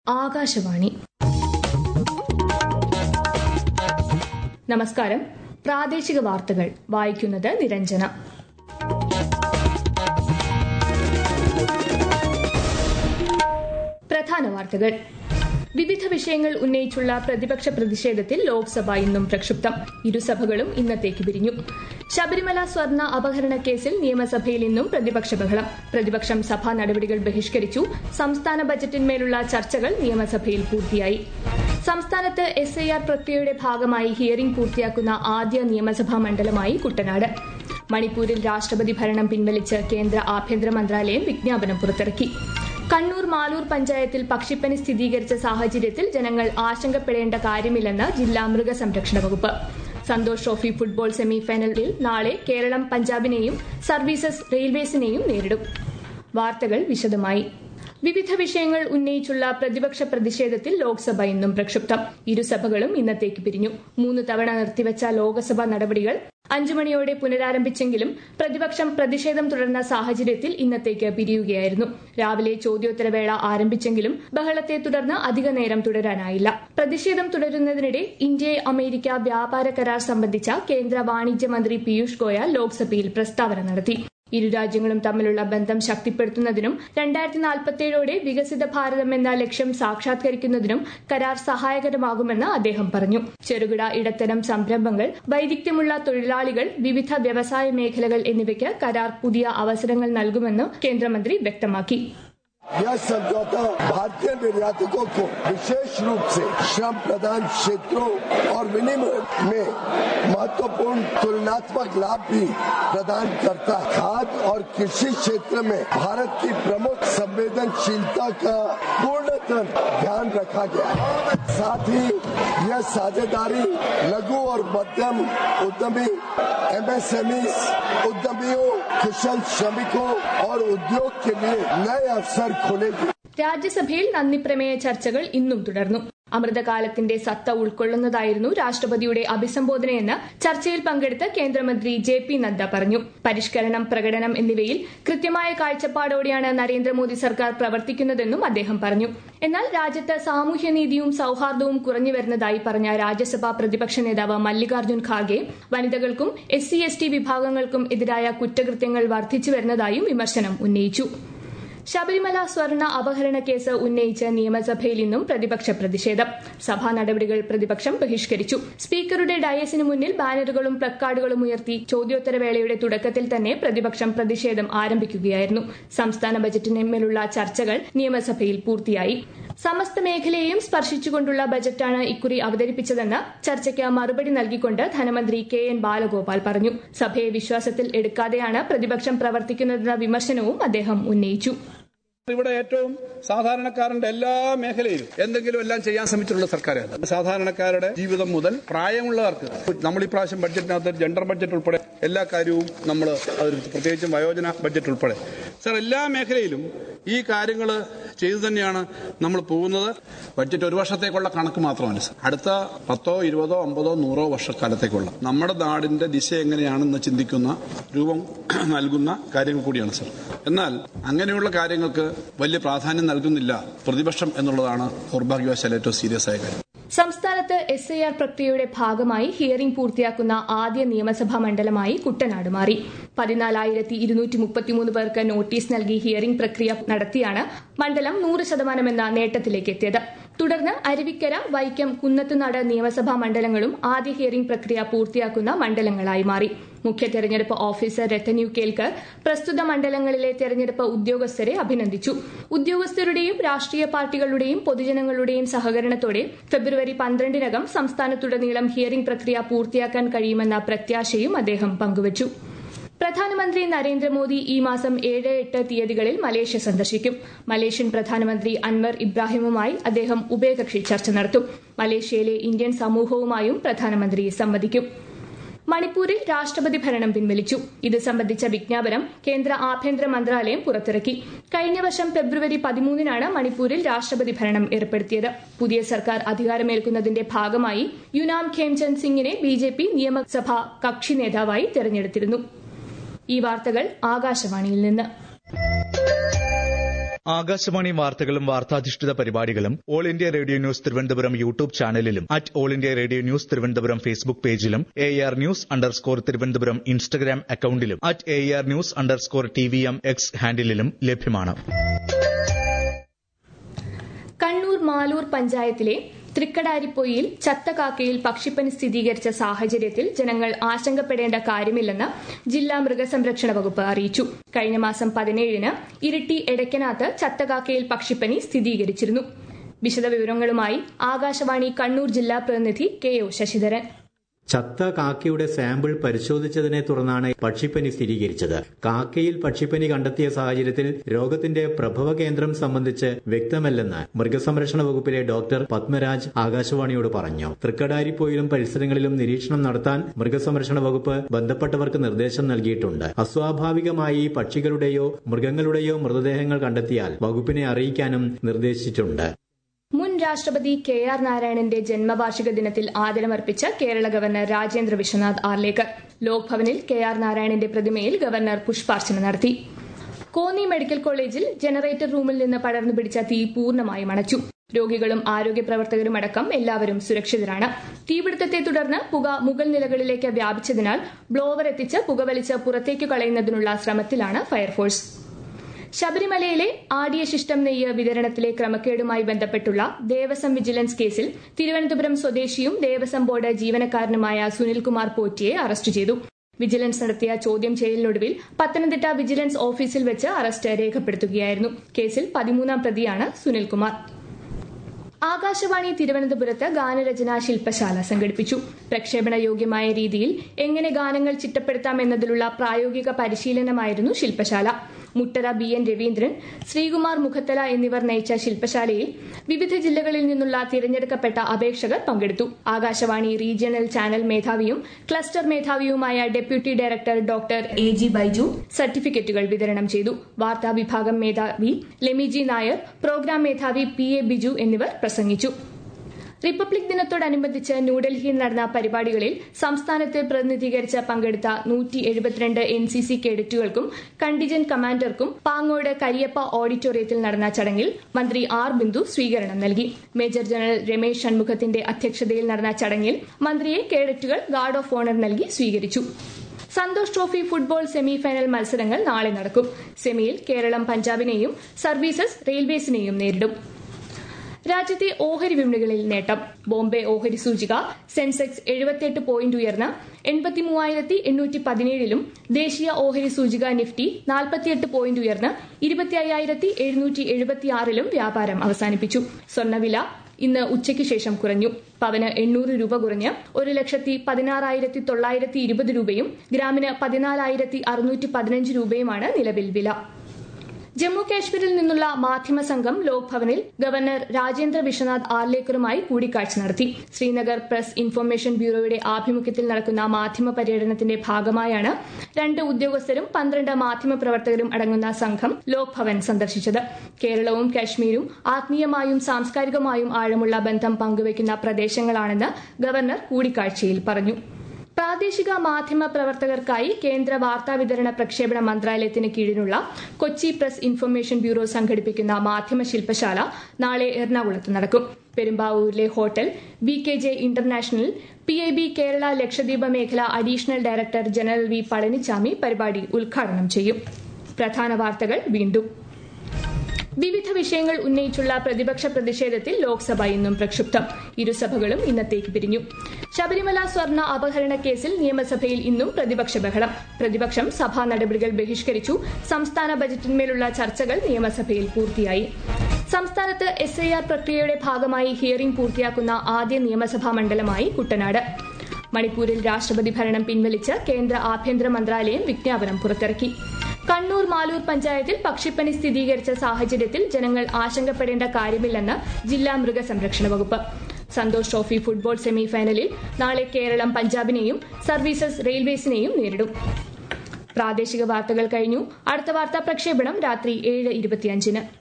ആകാശവാണി നമസ്കാരം പ്രാദേശിക വാർത്തകൾ വായിക്കുന്നത് നിരഞ്ജന പ്രധാന വാർത്തകൾ വിവിധ വിഷയങ്ങൾ ഉന്നയിച്ചുള്ള പ്രതിപക്ഷ പ്രതിഷേധത്തിൽ ലോക്സഭ ഇന്നും പ്രക്ഷുബ്ധം ഇരുസഭകളും ഇന്നത്തേക്ക് പിരിഞ്ഞു ശബരിമല സ്വർണ്ണ അപഹരണ കേസിൽ നിയമസഭയിൽ ഇന്നും പ്രതിപക്ഷ ബഹളം പ്രതിപക്ഷം സഭാ നടപടികൾ ബഹിഷ്കരിച്ചു സംസ്ഥാന ബജറ്റിന്മേലുള്ള ചർച്ചകൾ നിയമസഭയിൽ പൂർത്തിയായി സംസ്ഥാനത്ത് എസ് ഐ ആർ പ്രക്രിയയുടെ ഭാഗമായി ഹിയറിംഗ് പൂർത്തിയാക്കുന്ന ആദ്യ നിയമസഭാ മണ്ഡലമായി കുട്ടനാട് മണിപ്പൂരിൽ രാഷ്ട്രപതി ഭരണം പിൻവലിച്ച് കേന്ദ്ര ആഭ്യന്തര മന്ത്രാലയം വിജ്ഞാപനം പുറത്തിറക്കി കണ്ണൂർ മാലൂർ പഞ്ചായത്തിൽ പക്ഷിപ്പനി സ്ഥിരീകരിച്ച സാഹചര്യത്തിൽ ജനങ്ങൾ ആശങ്കപ്പെടേണ്ട കാര്യമില്ലെന്ന് ജില്ലാ മൃഗസംരക്ഷണ വകുപ്പ് സന്തോഷ് ട്രോഫി ഫുട്ബോൾ സെമി ഫൈനലിൽ നാളെ കേരളം പഞ്ചാബിനെയും സർവീസസ് റെയിൽവേസിനെയും നേരിടും വാർത്തകൾ വിശദമായി വിവിധ വിഷയങ്ങൾ ഉന്നയിച്ചുള്ള പ്രതിപക്ഷ പ്രതിഷേധത്തിൽ ലോക്സഭ ഇന്നും പ്രക്ഷുബ്ധം ഇരുസഭകളും ഇന്നത്തേക്ക് പിരിഞ്ഞു മൂന്ന് തവണ നിർത്തിവച്ച ലോക്സഭാ നടപടികൾ അഞ്ചു മണിയോടെ പുനരാരംഭിച്ചെങ്കിലും പ്രതിപക്ഷം പ്രതിഷേധം തുടർന്ന സാഹചര്യത്തിൽ ഇന്നത്തേക്ക് പിരിയുകയായിരുന്നു രാവിലെ ചോദ്യോത്തരവേള ആരംഭിച്ചെങ്കിലും ബഹളത്തെ തുടർന്ന് അധിക നേരം തുടരാനായില്ല പ്രതിഷേധം തുടരുന്നതിനിടെ ഇന്ത്യ അമേരിക്ക വ്യാപാര കരാർ സംബന്ധിച്ച കേന്ദ്ര വാണിജ്യ മന്ത്രി പീയൂഷ് ഗോയൽ ലോക്സഭയിൽ പ്രസ്താവന നടത്തി ഇരു രാജ്യങ്ങളും തമ്മിലുള്ള ബന്ധം ശക്തിപ്പെടുത്തുന്നതിനും രണ്ടായിരത്തി നാൽപ്പത്തിയേഴോടെ വികസിത ഭാരതം എന്ന ലക്ഷ്യം സാക്ഷാത്കരിക്കുന്നതിനും കരാർ സഹായകരമാകുമെന്ന് അദ്ദേഹം പറഞ്ഞു ചെറുകിട ഇടത്തരം സംരംഭങ്ങൾ വൈദഗ്ധ്യമുള്ള തൊഴിലാളികൾ വിവിധ വ്യവസായ മേഖലകൾ എന്നിവയ്ക്ക് കരാർ പുതിയ അവസരങ്ങൾ നൽകുമെന്ന് കേന്ദ്രമന്ത്രി വ്യക്തമാക്കി यह समझौता भारतीय निर्यातकों को विशेष रूप से श्रम प्रधान क्षेत्रों और विनिमय में महत्वपूर्ण तुलनात्मक लाभ भी प्रदान करता है खाद्य और कृषि क्षेत्र में भारत की प्रमुख संवेदनशीलता का पूर्णतः ध्यान रखा गया है साथ ही यह साझेदारी लघु और मध्यम उद्यमी एमएसएमई उद्यमियों कुशल श्रमिकों और उद्योग के लिए नए अवसर खोलेगी രാജ്യസഭയിൽ നന്ദിപ്രമേയ ചർച്ചകൾ ഇന്നും തുടർന്നു അമൃതകാലത്തിന്റെ സത്ത ഉൾക്കൊള്ളുന്നതായിരുന്നു രാഷ്ട്രപതിയുടെ അഭിസംബോധനയെന്ന് ചർച്ചയിൽ പങ്കെടുത്ത കേന്ദ്രമന്ത്രി ജെ പി നദ്ദ പറഞ്ഞു പരിഷ്കരണം പ്രകടനം എന്നിവയിൽ കൃത്യമായ കാഴ്ചപ്പാടോടെയാണ് നരേന്ദ്രമോദി സർക്കാർ പ്രവർത്തിക്കുന്നതെന്നും അദ്ദേഹം പറഞ്ഞു എന്നാൽ രാജ്യത്ത് സാമൂഹ്യനീതിയും സൌഹാർദ്ദവും കുറഞ്ഞു വരുന്നതായി പറഞ്ഞ രാജ്യസഭാ പ്രതിപക്ഷ നേതാവ് മല്ലികാർജ്ജുൻ ഖാർഗെ വനിതകൾക്കും എസ് സി എസ് ടി വിഭാഗങ്ങൾക്കും എതിരായ കുറ്റകൃത്യങ്ങൾ വർദ്ധിച്ചു വരുന്നതായും വിമർശനം ഉന്നയിച്ചു ശബരിമല സ്വർണ്ണ അപഹരണ കേസ് ഉന്നയിച്ച് നിയമസഭയിൽ ഇന്നും പ്രതിപക്ഷ പ്രതിഷേധം സഭാ നടപടികൾ പ്രതിപക്ഷം ബഹിഷ്കരിച്ചു സ്പീക്കറുടെ ഡയസിന് മുന്നിൽ ബാനറുകളും പ്ലക്കാർഡുകളും ഉയർത്തി ചോദ്യോത്തരവേളയുടെ തുടക്കത്തിൽ തന്നെ പ്രതിപക്ഷം പ്രതിഷേധം ആരംഭിക്കുകയായിരുന്നു സംസ്ഥാന ബജറ്റിന്മേലുള്ള ചർച്ചകൾ നിയമസഭയിൽ പൂർത്തിയായി സമസ്ത മേഖലയെയും സ്പർശിച്ചുകൊണ്ടുള്ള ബജറ്റാണ് ഇക്കുറി അവതരിപ്പിച്ചതെന്ന് ചർച്ചയ്ക്ക് മറുപടി നൽകിക്കൊണ്ട് ധനമന്ത്രി കെ എൻ ബാലഗോപാൽ പറഞ്ഞു സഭയെ വിശ്വാസത്തിൽ എടുക്കാതെയാണ് പ്രതിപക്ഷം പ്രവർത്തിക്കുന്നതെന്ന വിമർശനവും അദ്ദേഹം ഉന്നയിച്ചു ഇവിടെ ഏറ്റവും സാധാരണക്കാരന്റെ എല്ലാ മേഖലയിലും എന്തെങ്കിലും എല്ലാം ചെയ്യാൻ ശ്രമിച്ചിട്ടുള്ള സർക്കാരാണ് സാധാരണക്കാരുടെ ജീവിതം മുതൽ പ്രായമുള്ളവർക്ക് നമ്മൾ ഇപ്രാവശ്യം ബഡ്ജറ്റിനകത്ത് ജെൻഡർ ബഡ്ജറ്റ് ഉൾപ്പെടെ എല്ലാ കാര്യവും നമ്മൾ അവതരിപ്പിച്ചു പ്രത്യേകിച്ചും വയോജന ബഡ്ജറ്റ് ഉൾപ്പെടെ സർ എല്ലാ മേഖലയിലും ഈ കാര്യങ്ങൾ ചെയ്തു തന്നെയാണ് നമ്മൾ പോകുന്നത് ബഡ്ജറ്റ് ഒരു വർഷത്തേക്കുള്ള കണക്ക് മാത്രമല്ല സർ അടുത്ത പത്തോ ഇരുപതോ അമ്പതോ നൂറോ വർഷക്കാലത്തേക്കുള്ള നമ്മുടെ നാടിന്റെ ദിശ എങ്ങനെയാണെന്ന് ചിന്തിക്കുന്ന രൂപം നൽകുന്ന കാര്യങ്ങൾ കൂടിയാണ് സർ എന്നാൽ അങ്ങനെയുള്ള കാര്യങ്ങൾക്ക് വലിയ പ്രാധാന്യം നൽകുന്നില്ല പ്രതിപക്ഷം എന്നുള്ളതാണ് ദൗർഭാഗ്യവശാൽ ഏറ്റവും സീരിയസ് ആയ കാര്യം സംസ്ഥാനത്ത് എസ് ഐ ആർ പ്രക്രിയയുടെ ഭാഗമായി ഹിയറിംഗ് പൂർത്തിയാക്കുന്ന ആദ്യ നിയമസഭാ മണ്ഡലമായി കുട്ടനാട് മാറി പതിനാലായിരത്തി ഇരുന്നൂറ്റി മുപ്പത്തിമൂന്ന് പേർക്ക് നോട്ടീസ് നൽകി ഹിയറിംഗ് പ്രക്രിയ നടത്തിയാണ് മണ്ഡലം നൂറ് ശതമാനമെന്ന നേട്ടത്തിലേക്ക് എത്തിയത് തുടർന്ന് അരുവിക്കര വൈക്കം കുന്നത്തുനാട് നിയമസഭാ മണ്ഡലങ്ങളും ആദ്യ ഹിയറിംഗ് പ്രക്രിയ പൂർത്തിയാക്കുന്ന മണ്ഡലങ്ങളായി മാറി മുഖ്യ തെരഞ്ഞെടുപ്പ് ഓഫീസർ രത്തന്യു കേൽക്കർ പ്രസ്തുത മണ്ഡലങ്ങളിലെ തെരഞ്ഞെടുപ്പ് ഉദ്യോഗസ്ഥരെ അഭിനന്ദിച്ചു ഉദ്യോഗസ്ഥരുടെയും രാഷ്ട്രീയ പാർട്ടികളുടെയും പൊതുജനങ്ങളുടെയും സഹകരണത്തോടെ ഫെബ്രുവരി പന്ത്രണ്ടിനകം സംസ്ഥാനത്തുടനീളം ഹിയറിംഗ് പ്രക്രിയ പൂർത്തിയാക്കാൻ കഴിയുമെന്ന പ്രത്യാശയും അദ്ദേഹം പങ്കുവച്ചു പ്രധാനമന്ത്രി നരേന്ദ്രമോദി ഈ മാസം ഏഴ് എട്ട് തീയതികളിൽ മലേഷ്യ സന്ദർശിക്കും മലേഷ്യൻ പ്രധാനമന്ത്രി അൻവർ ഇബ്രാഹിമുമായി അദ്ദേഹം ഉഭയകക്ഷി ചർച്ച നടത്തും മലേഷ്യയിലെ ഇന്ത്യൻ സമൂഹവുമായും പ്രധാനമന്ത്രി സംവദിക്കും മണിപ്പൂരിൽ രാഷ്ട്രപതി ഭരണം പിൻവലിച്ചു ഇത് സംബന്ധിച്ച വിജ്ഞാപനം കേന്ദ്ര ആഭ്യന്തര മന്ത്രാലയം പുറത്തിറക്കി കഴിഞ്ഞ വർഷം ഫെബ്രുവരി പതിമൂന്നിനാണ് മണിപ്പൂരിൽ രാഷ്ട്രപതി ഭരണം ഏർപ്പെടുത്തിയത് പുതിയ സർക്കാർ അധികാരമേൽക്കുന്നതിന്റെ ഭാഗമായി യുനാം ഖേംചന്ദ് സിംഗിനെ ബി ജെ പി നിയമസഭാ കക്ഷി നേതാവായി തെരഞ്ഞെടുത്തിരുന്നു ഈ വാർത്തകൾ ആകാശവാണിയിൽ നിന്ന് ആകാശവാണി വാർത്തകളും വാർത്താധിഷ്ഠിത പരിപാടികളും All India Radio News Thiruvananthapuram YouTube ചാനലിലും at All India Radio News Thiruvananthapuram Facebook പേജിലും A R News underscore Thiruvananthapuram Instagram അക്കൌണ്ടിലും at A R News underscore T V M X ഹാൻഡിലും ലഭ്യമാണ് കണ്ണൂർ മാലൂർ പഞ്ചായത്തിലെ തൃക്കടാരിപ്പൊയിൽ ചത്തകാക്കയിൽ പക്ഷിപ്പനി സ്ഥിരീകരിച്ച സാഹചര്യത്തിൽ ജനങ്ങൾ ആശങ്കപ്പെടേണ്ട കാര്യമില്ലെന്ന് ജില്ലാ മൃഗസംരക്ഷണ വകുപ്പ് അറിയിച്ചു കഴിഞ്ഞ മാസം പതിനേഴിന് ഇരിട്ടി എടക്കനാത്ത് ചത്തകാക്കയിൽ പക്ഷിപ്പനി സ്ഥിരീകരിച്ചിരുന്നു വിശദവിവരങ്ങളുമായി ആകാശവാണി കണ്ണൂർ ജില്ലാ പ്രതിനിധി കെ ഒ ശശിധരൻ ചത്ത കാക്കയുടെ സാമ്പിൾ പരിശോധിച്ചതിനെ തുടർന്നാണ് പക്ഷിപ്പനി സ്ഥിരീകരിച്ചത് കാക്കയിൽ പക്ഷിപ്പനി കണ്ടെത്തിയ സാഹചര്യത്തിൽ രോഗത്തിന്റെ പ്രഭവ കേന്ദ്രം സംബന്ധിച്ച് വ്യക്തമല്ലെന്ന് മൃഗസംരക്ഷണ വകുപ്പിലെ ഡോക്ടർ പത്മരാജ് ആകാശവാണിയോട് പറഞ്ഞു തൃക്കടാരിപ്പോയിലും പരിസരങ്ങളിലും നിരീക്ഷണം നടത്താൻ മൃഗസംരക്ഷണ വകുപ്പ് ബന്ധപ്പെട്ടവർക്ക് നിർദ്ദേശം നൽകിയിട്ടുണ്ട് അസ്വാഭാവികമായി പക്ഷികളുടെയോ മൃഗങ്ങളുടെയോ മൃതദേഹങ്ങൾ കണ്ടെത്തിയാൽ വകുപ്പിനെ അറിയിക്കാനും നിർദ്ദേശിച്ചിട്ടുണ്ട് മുൻ രാഷ്ട്രപതി കെ ആർ നാരായണന്റെ ജന്മവാർഷിക ദിനത്തിൽ ആദരമർപ്പിച്ച കേരള ഗവർണർ രാജേന്ദ്ര വിശ്വനാഥ് ആർലേക്കർ ലോക്ഭവനിൽ കെ ആർ നാരായണന്റെ പ്രതിമയിൽ ഗവർണർ പുഷ്പാർച്ചന നടത്തി കോന്നി മെഡിക്കൽ കോളേജിൽ ജനറേറ്റർ റൂമിൽ നിന്ന് പടർന്നു പിടിച്ച തീ പൂർണ്ണമായും അണച്ചു രോഗികളും ആരോഗ്യ പ്രവർത്തകരും അടക്കം എല്ലാവരും സുരക്ഷിതരാണ് തീപിടുത്തത്തെ തുടർന്ന് പുക മുകൾ നിലകളിലേക്ക് വ്യാപിച്ചതിനാൽ ബ്ലോവർ എത്തിച്ച് പുകവലിച്ച് പുറത്തേക്ക് കളയുന്നതിനുള്ള ശ്രമത്തിലാണ് ഫയർഫോഴ്സ് ശബരിമലയിലെ ആടിയ ശിഷ്ടം നെയ്യ് വിതരണത്തിലെ ക്രമക്കേടുമായി ബന്ധപ്പെട്ടുള്ള ദേവസ്വം വിജിലൻസ് കേസിൽ തിരുവനന്തപുരം സ്വദേശിയും ദേവസ്വം ബോർഡ് ജീവനക്കാരനുമായ സുനിൽകുമാർ പോറ്റിയെ അറസ്റ്റ് ചെയ്തു വിജിലൻസ് നടത്തിയ ചോദ്യം ചെയ്യലിനൊടുവിൽ പത്തനംതിട്ട വിജിലൻസ് ഓഫീസിൽ വെച്ച് അറസ്റ്റ് രേഖപ്പെടുത്തുകയായിരുന്നു കേസിൽ പതിമൂന്നാം പ്രതിയാണ് സുനിൽകുമാർ ആകാശവാണി തിരുവനന്തപുരത്ത് ഗാനരചനാ ശില്പശാല സംഘടിപ്പിച്ചു പ്രക്ഷേപണ യോഗ്യമായ രീതിയിൽ എങ്ങനെ ഗാനങ്ങൾ ചിട്ടപ്പെടുത്താം എന്നതിലുള്ള പ്രായോഗിക പരിശീലനമായിരുന്നു ശില്പശാല മുട്ടര ബി എൻ രവീന്ദ്രൻ ശ്രീകുമാർ മുഖത്തല എന്നിവർ നയിച്ച ശില്പശാലയിൽ വിവിധ ജില്ലകളിൽ നിന്നുള്ള തിരഞ്ഞെടുക്കപ്പെട്ട അപേക്ഷകർ പങ്കെടുത്തു ആകാശവാണി റീജിയണൽ ചാനൽ മേധാവിയും ക്ലസ്റ്റർ മേധാവിയുമായ deputy director doctor A G Baiju സർട്ടിഫിക്കറ്റുകൾ വിതരണം ചെയ്തു വാർത്താ വിഭാഗം മേധാവി ലെമിജി നായർ പ്രോഗ്രാം മേധാവി പി എ ബിജു എന്നിവർ പ്രസംഗിച്ചു റിപ്പബ്ലിക് ദിനത്തോടനുബന്ധിച്ച് ന്യൂഡൽഹിയിൽ നടന്ന പരിപാടികളിൽ സംസ്ഥാനത്ത് പ്രതിനിധീകരിച്ച് പങ്കെടുത്ത നൂറ്റി എഴുപത്തിരണ്ട് എൻ സി സി കേഡറ്റുകൾക്കും കണ്ടിജന്റ് കമാൻഡർക്കും പാങ്ങോട് കരിയപ്പ ഓഡിറ്റോറിയത്തിൽ നടന്ന ചടങ്ങിൽ മന്ത്രി ആർ ബിന്ദു സ്വീകരണം നൽകി മേജർ ജനറൽ രമേശ് ഷൺമുഖത്തിന്റെ അധ്യക്ഷതയിൽ നടന്ന ചടങ്ങിൽ മന്ത്രിയെ കേഡറ്റുകൾ ഗാർഡ് ഓഫ് ഓണർ നൽകി സ്വീകരിച്ചു Santhosh trophy football semi final മത്സരങ്ങൾ നാളെ നടക്കും സെമിയിൽ കേരളം പഞ്ചാബിനെയും സർവീസസ് റെയിൽവേസിനെയും നേരിടും രാജ്യത്തെ ഓഹരി വിപണികളിൽ നേട്ടം ബോംബെ ഓഹരി സൂചിക സെൻസെക്സ് എഴുപത്തിയെട്ട് പോയിന്റ് ഉയർന്ന് എൺപത്തി മൂവായിരത്തി എണ്ണൂറ്റി പതിനേഴിലും ദേശീയ ഓഹരി സൂചിക നിഫ്റ്റി നാൽപ്പത്തിയെട്ട് പോയിന്റ് ഉയർന്ന് ഇരുപത്തി അയ്യായിരത്തി എഴുന്നൂറ്റി എഴുപത്തിയാറിലും വ്യാപാരം അവസാനിപ്പിച്ചു സ്വർണ്ണവില ഇന്ന് ഉച്ചയ്ക്ക് ശേഷം കുറഞ്ഞു പവന് എണ്ണൂറ് രൂപ കുറഞ്ഞ് ഒരു ലക്ഷത്തി പതിനാറായിരത്തി തൊള്ളായിരത്തി ഇരുപത് രൂപയും ഗ്രാമിന് പതിനാലായിരത്തി അറുന്നൂറ്റി പതിനഞ്ച് രൂപയുമാണ് നിലവിൽ വില ജമ്മു കാശ്മീരിൽ നിന്നുള്ള മാധ്യമ സംഘം ലോക്ഭവനിൽ ഗവർണർ രാജേന്ദ്ര വിശ്വനാഥ് ആർലേക്കറുമായി കൂടിക്കാഴ്ച നടത്തി ശ്രീനഗർ പ്രസ് ഇൻഫർമേഷൻ ബ്യൂറോയുടെ ആഭിമുഖ്യത്തിൽ നടക്കുന്ന മാധ്യമ പര്യടനത്തിന്റെ ഭാഗമായാണ് രണ്ട് ഉദ്യോഗസ്ഥരും പന്ത്രണ്ട് മാധ്യമ പ്രവർത്തകരും അടങ്ങുന്ന സംഘം ലോക്ഭവൻ സന്ദർശിച്ചത് കേരളവും കാശ്മീരും ആത്മീയമായും സാംസ്കാരികമായും ആഴമുള്ള ബന്ധം പങ്കുവയ്ക്കുന്ന പ്രദേശങ്ങളാണെന്ന് ഗവർണർ കൂടിക്കാഴ്ചയിൽ പറഞ്ഞു പ്രാദേശിക മാധ്യമ പ്രവർത്തകർക്കായി കേന്ദ്ര വാർത്താ വിതരണ പ്രക്ഷേപണ മന്ത്രാലയത്തിന് കീഴിലുള്ള കൊച്ചി പ്രസ് ഇൻഫർമേഷൻ ബ്യൂറോ സംഘടിപ്പിക്കുന്ന മാധ്യമ ശില്പശാല നാളെ എറണാകുളത്ത് നടക്കും പെരുമ്പാവൂരിലെ hotel B K J international P I B Kerala Lakshadweep മേഖല additional director general V Palanichami പരിപാടി ഉദ്ഘാടനം ചെയ്യും പ്രധാന വാർത്തകൾ വീണ്ടും വിവിധ വിഷയങ്ങൾ ഉന്നയിച്ചുള്ള പ്രതിപക്ഷ പ്രതിഷേധത്തിൽ ലോക്സഭ ഇന്നും പ്രക്ഷുബ്ധം ഇരുസഭകളും ഇന്നത്തേക്ക് പിരിഞ്ഞു ശബരിമല സ്വർണ്ണ അപഹരണ കേസിൽ നിയമസഭയിൽ ഇന്നും പ്രതിപക്ഷ ബഹളം പ്രതിപക്ഷം സഭാ നടപടികൾ ബഹിഷ്കരിച്ചു സംസ്ഥാന ബജറ്റിന്മേലുള്ള ചർച്ചകൾ നിയമസഭയിൽ പൂർത്തിയായി സംസ്ഥാനത്ത് എസ് ഐ ആർ പ്രക്രിയയുടെ ഭാഗമായി ഹിയറിംഗ് പൂർത്തിയാക്കുന്ന ആദ്യ നിയമസഭാ മണ്ഡലമായി കുട്ടനാട് മണിപ്പൂരിൽ രാഷ്ട്രപതി ഭരണം പിൻവലിച്ച് കേന്ദ്ര ആഭ്യന്തര മന്ത്രാലയം വിജ്ഞാപനം പുറത്തിറക്കി കണ്ണൂർ മാലൂർ പഞ്ചായത്തിൽ പക്ഷിപ്പനി സ്ഥിരീകരിച്ച സാഹചര്യത്തിൽ ജനങ്ങൾ ആശങ്കപ്പെടേണ്ട കാര്യമില്ലെന്ന് ജില്ലാ മൃഗസംരക്ഷണ വകുപ്പ് സന്തോഷ് ട്രോഫി ഫുട്ബോൾ സെമി ഫൈനലിൽ നാളെ കേരളം പഞ്ചാബിനെയും സർവീസസ് റെയിൽവേസിനെയും നേരിടും പ്രാദേശിക വാർത്തകൾ കഴിഞ്ഞു അടുത്ത വാർത്താ പ്രക്ഷേപണം രാത്രി ഏഴ് ഇരുപത്തിയഞ്ചിന്